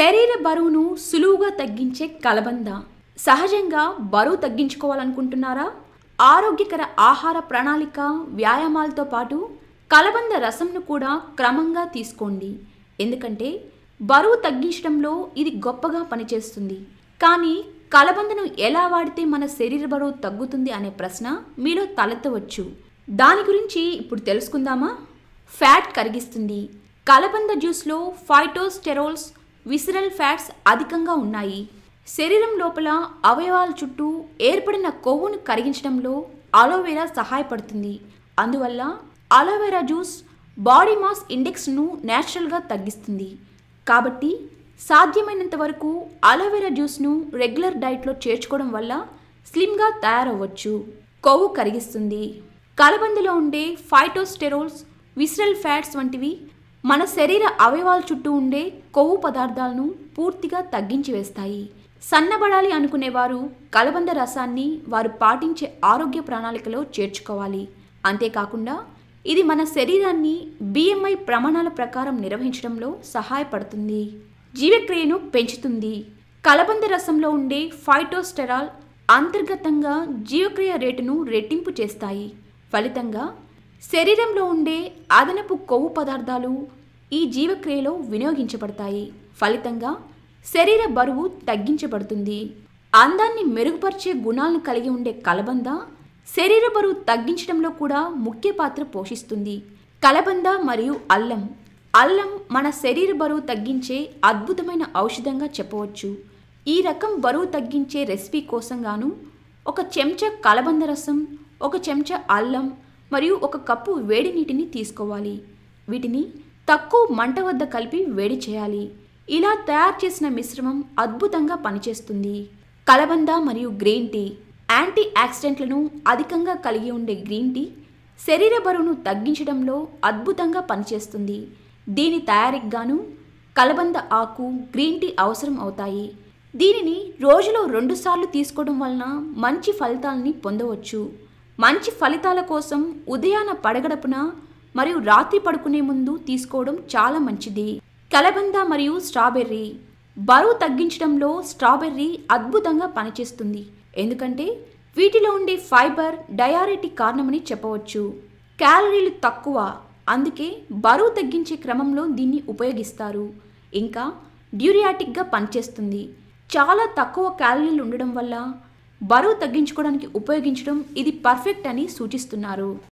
శరీర బరువును సులువుగా తగ్గించే కలబంద సహజంగా బరువు తగ్గించుకోవాలనుకుంటున్నారా ఆరోగ్యకర ఆహార ప్రణాళిక వ్యాయామాలతో పాటు కలబంద రసంను కూడా క్రమంగా తీసుకోండి ఎందుకంటే బరువు తగ్గించడంలో ఇది గొప్పగా పనిచేస్తుంది కానీ కలబందను ఎలా వాడితే మన శరీర బరువు తగ్గుతుంది అనే ప్రశ్న మీలో తలెత్తవచ్చు దాని గురించి ఇప్పుడు తెలుసుకుందామా ఫ్యాట్ కరిగిస్తుంది కలబంద జ్యూస్లో ఫైటోస్టెరోల్స్ విసరల్ ఫ్యాట్స్ అధికంగా ఉన్నాయి శరీరం లోపల అవయవాల చుట్టూ ఏర్పడిన కొవ్వును కరిగించడంలో అలోవెరా సహాయపడుతుంది అందువల్ల అలోవెరా జ్యూస్ బాడీ మాస్ ఇండెక్స్ను న్యాచురల్గా తగ్గిస్తుంది కాబట్టి సాధ్యమైనంత వరకు అలోవెరా జ్యూస్ను రెగ్యులర్ డైట్లో చేర్చుకోవడం వల్ల స్లిమ్గా తయారవ్వచ్చు కొవ్వు కరిగిస్తుంది కలబందలో ఉండే ఫైటోస్టెరోల్స్ విసరల్ ఫ్యాట్స్ వంటివి మన శరీర అవయవాల చుట్టూ ఉండే కొవ్వు పదార్థాలను పూర్తిగా తగ్గించి వేస్తాయి సన్నబడాలి అనుకునేవారు కలబంద రసాన్ని వారు పాటించే ఆరోగ్య ప్రణాళికలో చేర్చుకోవాలి అంతేకాకుండా ఇది మన శరీరాన్ని బిఎంఐ ప్రమాణాల ప్రకారం నిర్వహించడంలో సహాయపడుతుంది జీవక్రియను పెంచుతుంది కలబంద రసంలో ఉండే ఫైటోస్టెరాల్ అంతర్గతంగా జీవక్రియ రేటును రెట్టింపు చేస్తాయి ఫలితంగా శరీరంలో ఉండే అదనపు కొవ్వు పదార్థాలు ఈ జీవక్రియలో వినియోగించబడతాయి ఫలితంగా శరీర బరువు తగ్గించబడుతుంది అందాన్ని మెరుగుపరిచే గుణాలను కలిగి ఉండే కలబంద శరీర బరువు తగ్గించడంలో కూడా ముఖ్య పాత్ర పోషిస్తుంది కలబంద మరియు అల్లం అల్లం మన శరీర బరువు తగ్గించే అద్భుతమైన ఔషధంగా చెప్పవచ్చు ఈ రకం బరువు తగ్గించే రెసిపీ కోసం గాను ఒక చెంచా కలబంద రసం ఒక చెంచా అల్లం మరియు ఒక కప్పు వేడి నీటిని తీసుకోవాలి వీటిని తక్కువ మంట వద్ద కలిపి వేడి చేయాలి ఇలా తయారు చేసిన మిశ్రమం అద్భుతంగా పనిచేస్తుంది కలబంద మరియు గ్రీన్ టీ యాంటీ ఆక్సిడెంట్లను అధికంగా కలిగి ఉండే గ్రీన్ టీ శరీర బరువును తగ్గించడంలో అద్భుతంగా పనిచేస్తుంది దీని తయారీకి గాను కలబంద ఆకు గ్రీన్ టీ అవసరం అవుతాయి దీనిని రోజులో రెండుసార్లు తీసుకోవడం వలన మంచి ఫలితాలని పొందవచ్చు మంచి ఫలితాల కోసం ఉదయాన పడగడపున మరియు రాత్రి పడుకునే ముందు తీసుకోవడం చాలా మంచిది కలబంద మరియు స్ట్రాబెర్రీ బరువు తగ్గించడంలో స్ట్రాబెర్రీ అద్భుతంగా పనిచేస్తుంది ఎందుకంటే వీటిలో ఉండే ఫైబర్ డయారెటిక్ కారణమని చెప్పవచ్చు క్యాలరీలు తక్కువ అందుకే బరువు తగ్గించే క్రమంలో దీన్ని ఉపయోగిస్తారు ఇంకా డ్యూరియాటిక్గా పనిచేస్తుంది చాలా తక్కువ క్యాలరీలు ఉండడం వల్ల బరువు తగ్గించుకోవడానికి ఉపయోగించడం ఇది పర్ఫెక్ట్ అని సూచిస్తున్నారు